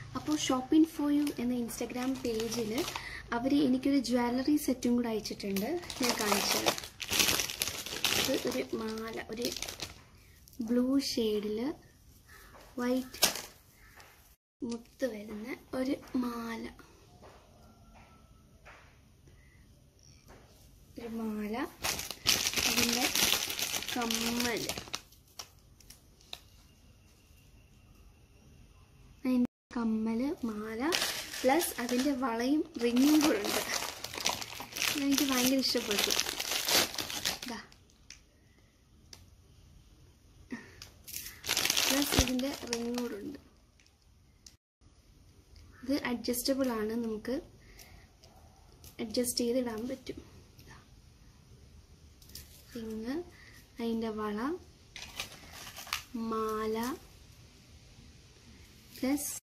അപ്പോൾ shopping for you എന്ന Instagram പേജിൽ അവർ എനിക്കൊരു ജ്വല്ലറി സെറ്റും കൂടെ അയച്ചിട്ടുണ്ട് ഞാൻ കാണിച്ചത് ഇത് ഒരു മാല ഒരു ബ്ലൂ ഷെയ്ഡിൽ വൈറ്റ് മുത്ത് വരുന്ന ഒരു മാല ഒരു മാല അതിൻ്റെ കമ്മൽ അതിൻ്റെ കമ്മൽ മാല പ്ലസ് അതിൻ്റെ വളയും റിങ്ങും കൂടെ ഉണ്ട് എനിക്ക് ഭയങ്കര ഇഷ്ടപ്പെട്ടു ഇതാ പ്ലസ് ഇതിൻ്റെ റിങ് കൂടെ ഉണ്ട് ഇത് അഡ്ജസ്റ്റബിൾ ആണ് നമുക്ക് അഡ്ജസ്റ്റ് ചെയ്ത് ഇടാൻ പറ്റും റിങ് അതിൻ്റെ വള മാല പ്ലസ്